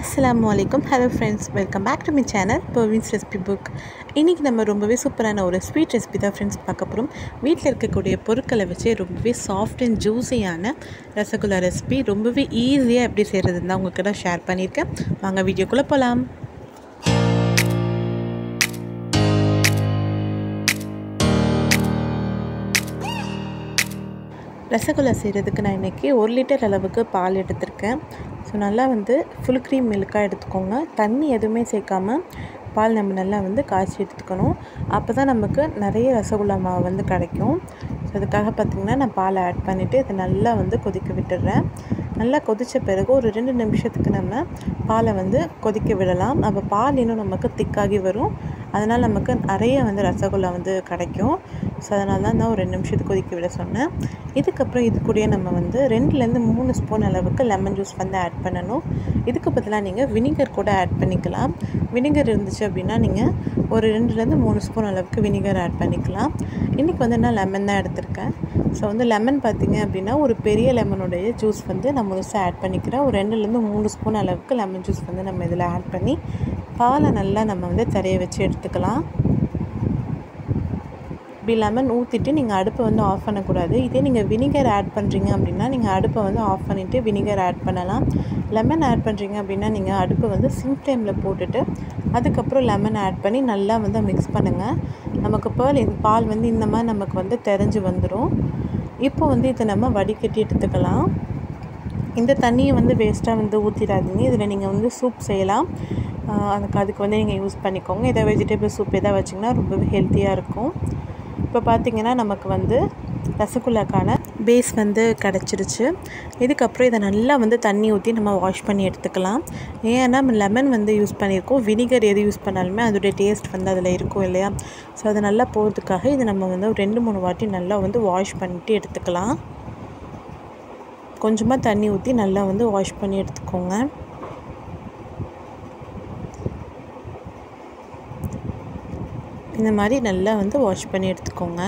அஸ்ஸலாமு அலைக்கும் hello friends welcome back to my channel Parveen's recipe book இன்றைக்கி நம்ம ரொம்பவே சூப்பரான ஒரு ஸ்வீட் ரெசிபி தான் ஃப்ரெண்ட்ஸ் பார்க்க போகிறோம் வீட்டில் இருக்கக்கூடிய பொருட்களை வச்சு ரொம்பவே சாஃப்ட் அண்ட் ஜூஸியான ரசகுல்லா ரெசிபி ரொம்பவே ஈஸியாக எப்படி செய்கிறதுன்னு தான் உங்கள்கிட்ட ஷேர் பண்ணியிருக்கேன் வாங்க வீடியோக்குள்ளே போகலாம் ரசகுல்லா செய்கிறதுக்கு நான் இன்றைக்கி ஒரு லிட்டர் அளவுக்கு பால் எடுத்திருக்கேன் ஸோ நல்லா வந்து ஃபுல் க்ரீம் மில்காக எடுத்துக்கோங்க தண்ணி எதுவுமே சேர்க்காம பால் நம்ம நல்லா வந்து காய்ச்சி எடுத்துக்கணும் அப்போ தான் நமக்கு நிறைய ரசகுல்லா மாவு வந்து கிடைக்கும் ஸோ அதுக்காக பார்த்திங்கன்னா நான் பாலை ஆட் பண்ணிவிட்டு இதை நல்லா வந்து கொதிக்க விட்டுடுறேன் நல்லா கொதித்த பிறகு ஒரு ரெண்டு நிமிஷத்துக்கு நம்ம பாலை வந்து கொதிக்க விடலாம் அப்போ பால் இன்னும் நமக்கு திக்காகி வரும் அதனால் நமக்கு நிறைய வந்து ரசகுல்லா வந்து கிடைக்கும் ஸோ அதனால தான் நான் ஒரு ரெண்டு நிமிஷத்துக்கு கொதிக்க விட சொன்னேன் இதுக்கப்புறம் இது கூடயே நம்ம வந்து ரெண்டுலேருந்து மூணு ஸ்பூன் அளவுக்கு லெமன் ஜூஸ் வந்து ஆட் பண்ணணும் இதுக்கு பதிலாக நீங்கள் வினிகர் கூட ஆட் பண்ணிக்கலாம் வினிகர் இருந்துச்சு அப்படின்னா நீங்கள் ஒரு ரெண்டுலேருந்து மூணு ஸ்பூன் அளவுக்கு வினிகர் ஆட் பண்ணிக்கலாம் இன்றைக்கி வந்து நான் லெமன் தான் எடுத்திருக்கேன் ஸோ வந்து லெமன் பார்த்திங்க அப்படின்னா ஒரு பெரிய லெமனுடைய ஜூஸ் வந்து நான் முழுசாக ஆட் பண்ணிக்கிறேன் ஒரு ரெண்டுலேருந்து மூணு ஸ்பூன் அளவுக்கு லெமன் ஜூஸ் வந்து நம்ம இதில் ஆட் பண்ணி பாலை நல்லா நம்ம வந்து தரைய வச்சு எடுத்துக்கலாம் இப்படி லெமன் ஊற்றிட்டு நீங்கள் அடுப்பை வந்து ஆஃப் பண்ணக்கூடாது இதே நீங்கள் வினிகர் ஆட் பண்ணுறீங்க அப்படின்னா நீங்கள் அடுப்பை வந்து ஆஃப் பண்ணிவிட்டு வினிகர் ஆட் பண்ணலாம் லெமன் ஆட் பண்ணுறீங்க அப்படின்னா நீங்கள் அடுப்பை வந்து சிம் ஃப்ளேமில் போட்டுட்டு அதுக்கப்புறம் லெமன் ஆட் பண்ணி நல்லா வந்து மிக்ஸ் பண்ணுங்கள் நமக்கு பேர்ல் இது பால் வந்து இந்த மாதிரி நமக்கு வந்து தெரிஞ்சு வந்துடும் இப்போ வந்து இதை நம்ம வடிகட்டி எடுத்துக்கலாம் இந்த தண்ணியை வந்து வேஸ்ட்டாக வந்து ஊற்றிடாதீங்க இதில் நீங்கள் வந்து சூப் செய்யலாம் அதுக்கு அதுக்கு வந்து நீங்கள் யூஸ் பண்ணிக்கோங்க இதை வெஜிடபிள் சூப் எதாவது வச்சிங்கன்னா ரொம்பவே ஹெல்த்தியாக இருக்கும் இப்போ பார்த்திங்கன்னா நமக்கு வந்து ரசகுல்லாக்கான பேஸ் வந்து கிடச்சிருச்சு இதுக்கப்புறம் இதை நல்லா வந்து தண்ணி ஊற்றி நம்ம வாஷ் பண்ணி எடுத்துக்கலாம் ஏன்னா நம்ம லெமன் வந்து யூஸ் பண்ணியிருக்கோம் வினிகர் எது யூஸ் பண்ணாலுமே அதோடைய டேஸ்ட் வந்து அதில் இருக்கும் இல்லையா ஸோ அது நல்லா போகிறதுக்காக இதை நம்ம வந்து ஒரு ரெண்டு மூணு வாட்டி நல்லா வந்து வாஷ் பண்ணிட்டு எடுத்துக்கலாம் கொஞ்சமாக தண்ணி ஊற்றி நல்லா வந்து வாஷ் பண்ணி எடுத்துக்கோங்க இந்த மாதிரி நல்லா வந்து வாஷ் பண்ணி எடுத்துக்கோங்க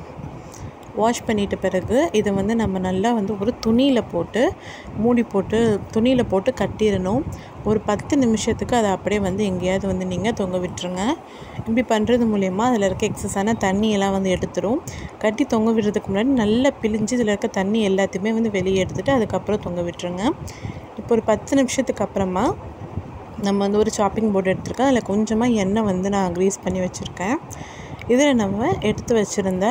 வாஷ் பண்ணிட்ட பிறகு இதை வந்து நம்ம நல்லா வந்து ஒரு துணியில் போட்டு மூடி போட்டு துணியில் போட்டு கட்டிடணும் ஒரு பத்து நிமிஷத்துக்கு அதை அப்படியே வந்து எங்கேயாவது வந்து நீங்கள் தொங்க விட்டுருங்க இப்படி பண்ணுறது மூலயமா அதில் இருக்க எக்ஸஸான தண்ணியெல்லாம் வந்து எடுத்துரும் கட்டி தொங்க விடுறதுக்கு முன்னாடி நல்லா பிழிஞ்சு இதில் இருக்க தண்ணி எல்லாத்தையுமே வந்து வெளியே எடுத்துகிட்டு அதுக்கப்புறம் தொங்க விட்டுருங்க இப்போ ஒரு பத்து நிமிஷத்துக்கு அப்புறமா நம்ம வந்து ஒரு சாப்பிங் போர்டு எடுத்துருக்கேன் அதில் கொஞ்சமாக எண்ணெய் வந்து நான் க்ரீஸ் பண்ணி வச்சுருக்கேன் இதில் நம்ம எடுத்து வச்சுருந்த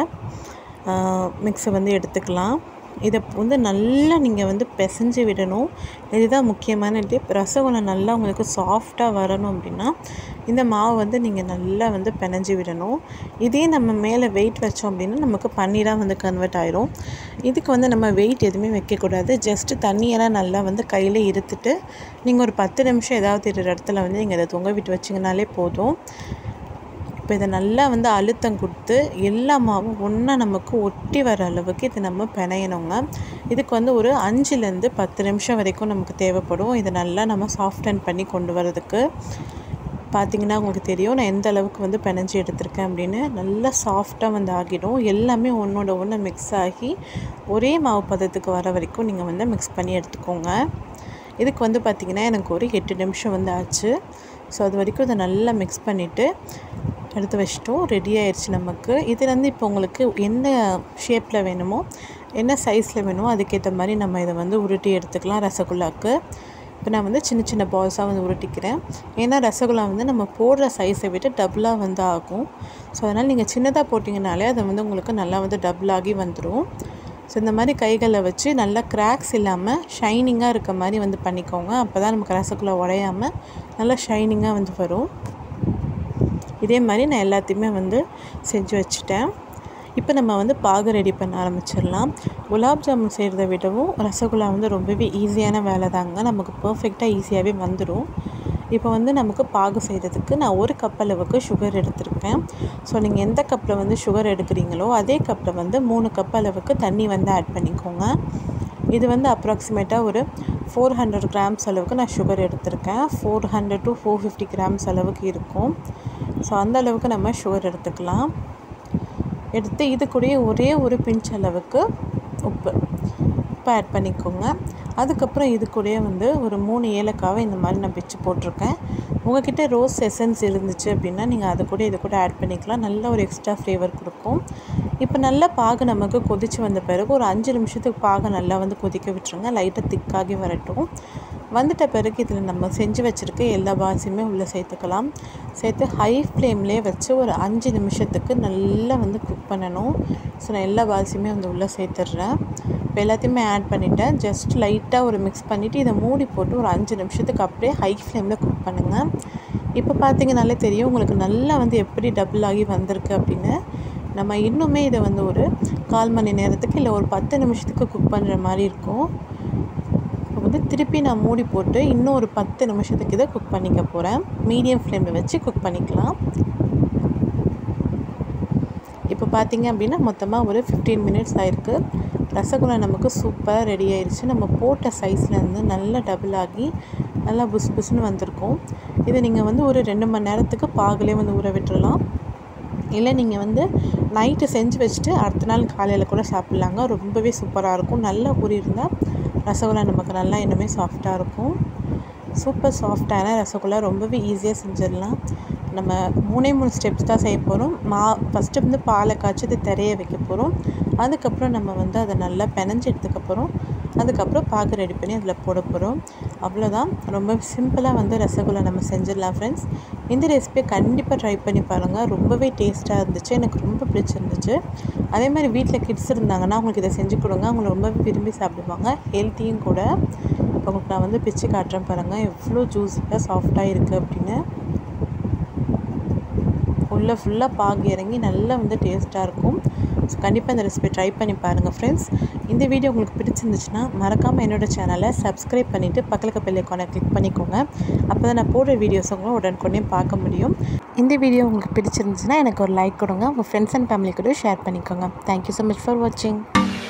மிக்ஸை வந்து எடுத்துக்கலாம் இதை வந்து நல்லா நீங்கள் வந்து பிசைஞ்சு விடணும் இதுதான் முக்கியமான டிப் ரசகுல்லா நல்லா உங்களுக்கு சாஃப்டாக வரணும் அப்படின்னா இந்த மாவு வந்து நீங்கள் நல்லா வந்து பிணைஞ்சு விடணும் இதே நம்ம மேலே வெயிட் வச்சோம் அப்படின்னா நமக்கு பன்னீராக வந்து கன்வெர்ட் ஆயிரும் இதுக்கு வந்து நம்ம வெயிட் எதுவுமே வைக்கக்கூடாது ஜஸ்ட்டு தண்ணியெல்லாம் நல்லா வந்து கையில் இருத்துட்டு நீங்கள் ஒரு பத்து நிமிஷம் ஏதாவது ஒரு இடத்துல வந்து நீங்கள் இதை தொங்க விட்டு வச்சிங்கனாலே போதும் இப்போ இதை நல்லா வந்து அழுத்தம் கொடுத்து எல்லா மாவும் ஒன்றா நமக்கு ஒட்டி வர அளவுக்கு இதை நம்ம பிணையணுங்க இதுக்கு வந்து ஒரு அஞ்சுலேருந்து பத்து நிமிஷம் வரைக்கும் நமக்கு தேவைப்படும் இதை நல்லா நம்ம சாஃப்டன் பண்ணி கொண்டு வரதுக்கு பார்த்திங்கன்னா உங்களுக்கு தெரியும் நான் எந்த அளவுக்கு வந்து பிணைஞ்சி எடுத்திருக்கேன் அப்படின்னு நல்லா சாஃப்டாக வந்து ஆகிடும் எல்லாமே ஒன்றோட ஒன்று மிக்ஸ் ஆகி ஒரே மாவு பதத்துக்கு வர வரைக்கும் நீங்கள் வந்து மிக்ஸ் பண்ணி எடுத்துக்கோங்க இதுக்கு வந்து பார்த்திங்கன்னா எனக்கு ஒரு எட்டு நிமிஷம் வந்து ஆச்சு ஸோ அது வரைக்கும் இதை நல்லா மிக்ஸ் பண்ணிவிட்டு எடுத்து வச்சிட்டோம் ரெடி ஆயிடுச்சு நமக்கு இதுலேருந்து இப்போ உங்களுக்கு என்ன ஷேப்பில் வேணுமோ என்ன சைஸில் வேணுமோ அதுக்கேற்ற மாதிரி நம்ம இதை வந்து உருட்டி எடுத்துக்கலாம் ரசகுல்லாவுக்கு இப்போ நான் வந்து சின்ன சின்ன பால்ஸாக வந்து உருட்டிக்கிறேன் ஏன்னா ரசகுல்லா வந்து நம்ம போடுற சைஸை விட்டு டபுளாக வந்து ஆகும் ஸோ அதனால் நீங்கள் சின்னதாக போட்டிங்கனாலே அதை வந்து உங்களுக்கு நல்லா வந்து டபுளாகி வந்துடும் ஸோ இந்த மாதிரி கைகளை வச்சு நல்லா கிராக்ஸ் இல்லாமல் ஷைனிங்காக இருக்க மாதிரி வந்து பண்ணிக்கோங்க அப்போ தான் நமக்கு ரசகுல்லா உடையாமல் நல்லா ஷைனிங்காக வந்து வரும் இதே மாதிரி நான் எல்லாத்தையுமே வந்து செஞ்சு வச்சுட்டேன் இப்போ நம்ம வந்து பாகு ரெடி பண்ண ஆரம்பிச்சிடலாம் குலாப் ஜாமுன் செய்கிறத விடவும் ரசகுல்லா வந்து ரொம்பவே ஈஸியான வேலை தாங்க நமக்கு பர்ஃபெக்டாக ஈஸியாகவே வந்துடும் இப்போ வந்து நமக்கு பாகு செய்கிறதுக்கு நான் ஒரு கப் அளவுக்கு சுகர் எடுத்திருக்கேன் ஸோ நீங்கள் எந்த கப்பில் வந்து சுகர் எடுக்கிறீங்களோ அதே கப்பில் வந்து மூணு கப் அளவுக்கு தண்ணி வந்து ஆட் பண்ணிக்கோங்க இது வந்து அப்ராக்சிமேட்டாக ஒரு ஃபோர் ஹண்ட்ரட் கிராம்ஸ் அளவுக்கு நான் சுகர் எடுத்திருக்கேன் four hundred to four fifty grams அளவுக்கு இருக்கும் ஸோ அந்த அளவுக்கு நம்ம சுகர் எடுத்துக்கலாம் எடுத்து இது கூடயே ஒரே ஒரு பிஞ்ச் அளவுக்கு உப்பு உப்பு ஆட் பண்ணிக்கோங்க அதுக்கப்புறம் இது கூடயே வந்து ஒரு மூணு ஏலக்காவை இந்த மாதிரி நான் பிச்சு போட்டிருக்கேன் உங்ககிட்ட ரோஸ் எசன்ஸ் இருந்துச்சு அப்படின்னா நீங்கள் அது கூட இது கூட ஆட் பண்ணிக்கலாம் நல்ல ஒரு எக்ஸ்ட்ரா ஃப்ளேவர் கொடுக்கும் இப்போ நல்லா பாகு நமக்கு கொதித்து வந்த பிறகு ஒரு அஞ்சு நிமிஷத்துக்கு பாகு நல்லா வந்து கொதிக்க விட்டுருங்க லைட்டாக திக்காகி வரட்டும் வந்துட்ட பிறகு இதில் நம்ம செஞ்சு வச்சுருக்க எல்லா பாசியுமே உள்ளே சேர்த்துக்கலாம் சேர்த்து ஹை ஃப்ளேம்லேயே வச்சு ஒரு அஞ்சு நிமிஷத்துக்கு நல்லா வந்து குக் பண்ணணும் ஸோ நான் எல்லா பாசியுமே வந்து உள்ளே சேர்த்துட்றேன் இப்போ எல்லாத்தையுமே ஆட் பண்ணிவிட்டேன் ஜஸ்ட் லைட்டாக ஒரு மிக்ஸ் பண்ணிவிட்டு இதை மூடி போட்டு ஒரு அஞ்சு நிமிஷத்துக்கு அப்படியே ஹை ஃப்ளேமில் குக் பண்ணுங்கள் இப்போ பார்த்தீங்கனாலே தெரியும் உங்களுக்கு நல்லா வந்து எப்படி டபுள் ஆகி வந்திருக்கு அப்படின்னு நம்ம இன்னுமே இதை வந்து ஒரு கால் மணி நேரத்துக்கு இல்லை ஒரு பத்து நிமிஷத்துக்கு குக் பண்ணுற மாதிரி இருக்கும் இப்போ வந்து திருப்பி நான் மூடி போட்டு இன்னும் ஒரு பத்து நிமிஷத்துக்கு இதை குக் பண்ணிக்க போகிறேன் மீடியம் ஃப்ளேமில் வச்சு குக் பண்ணிக்கலாம் இப்போ பார்த்தீங்க அப்படின்னா மொத்தமாக ஒரு ஃபிஃப்டீன் மினிட்ஸ் ஆயிருக்கு ரசகுல்லா நமக்கு சூப்பராக ரெடி ஆயிடுச்சு நம்ம போட்ட சைஸ்லேருந்து நல்லா டபுள் ஆகி நல்லா புஸ் புஸ்னு வந்திருக்கும் இதை நீங்கள் வந்து ஒரு ரெண்டு மணி நேரத்துக்கு பாகுலே வந்து ஊற விட்டுறலாம் இல்லை நீங்கள் வந்து நைட்டு செஞ்சு வச்சுட்டு அடுத்த நாள் காலையில் கூட சாப்பிட்லாங்க ரொம்பவே சூப்பராக இருக்கும் நல்லா ஊறி இருந்தால் ரசகுல்லா நமக்கு நல்லா இன்னுமே சாஃப்டாக இருக்கும் சூப்பர் சாஃப்டான ரசகுல்லா ரொம்பவே ஈஸியாக செஞ்சிடலாம் நம்ம மூணே மூணு ஸ்டெப்ஸ் தான் செய்ய போகிறோம் மா ஃபஸ்ட்டு வந்து பாலை காய்ச்சி இது திரைய வைக்க போகிறோம் அதுக்கப்புறம் நம்ம வந்து அதை நல்லா பெனஞ்சு எடுத்துக்க போகிறோம் அதுக்கப்புறம் பாகு ரெடி பண்ணி அதில் போட போகிறோம் அவ்வளோதான் ரொம்ப சிம்பிளாக வந்து ரசகுல்லா நம்ம செஞ்சிடலாம் ஃப்ரெண்ட்ஸ் இந்த ரெசிபியை கண்டிப்பாக ட்ரை பண்ணி பாருங்கள் ரொம்பவே டேஸ்ட்டாக இருந்துச்சு எனக்கு ரொம்ப பிடிச்சிருந்துச்சு அதே மாதிரி வீட்டில் கிட்ஸ் இருந்தாங்கன்னா அவங்களுக்கு இதை செஞ்சு கொடுங்க அவங்க ரொம்பவே விரும்பி சாப்பிடுவாங்க ஹெல்த்தியும் கூட உங்களுக்கு நான் வந்து பிச்சு காட்டுறேன் பாருங்கள் எவ்வளோ ஜூஸியாக சாஃப்டாக இருக்குது அப்படின்னு உள்ளே ஃபுல்லாக பாகு இறங்கி நல்லா வந்து டேஸ்ட்டாக இருக்கும் ஸோ கண்டிப்பாக இந்த ரெசிபி ட்ரை பண்ணி பாருங்கள் ஃப்ரெண்ட்ஸ் இந்த வீடியோ உங்களுக்கு பிடிச்சிருந்துச்சுன்னா மறக்காமல் என்னோடய சேனலை சப்ஸ்கிரைப் பண்ணிவிட்டு பக்கத்துக்கு பெல் ஐக்கானை கிளிக் பண்ணிக்கோங்க அப்போ தான் நான் போடுற வீடியோஸ் உங்களும் உடனுக்குடனே பார்க்க முடியும் இந்த வீடியோ உங்களுக்கு பிடிச்சிருந்துச்சுன்னா எனக்கு ஒரு லைக் கொடுங்க உங்கள் ஃப்ரெண்ட்ஸ் அண்ட் ஃபேமிலி கூட ஷேர் பண்ணிக்கோங்க தேங்க்யூ ஸோ மச் ஃபார் வாட்சிங்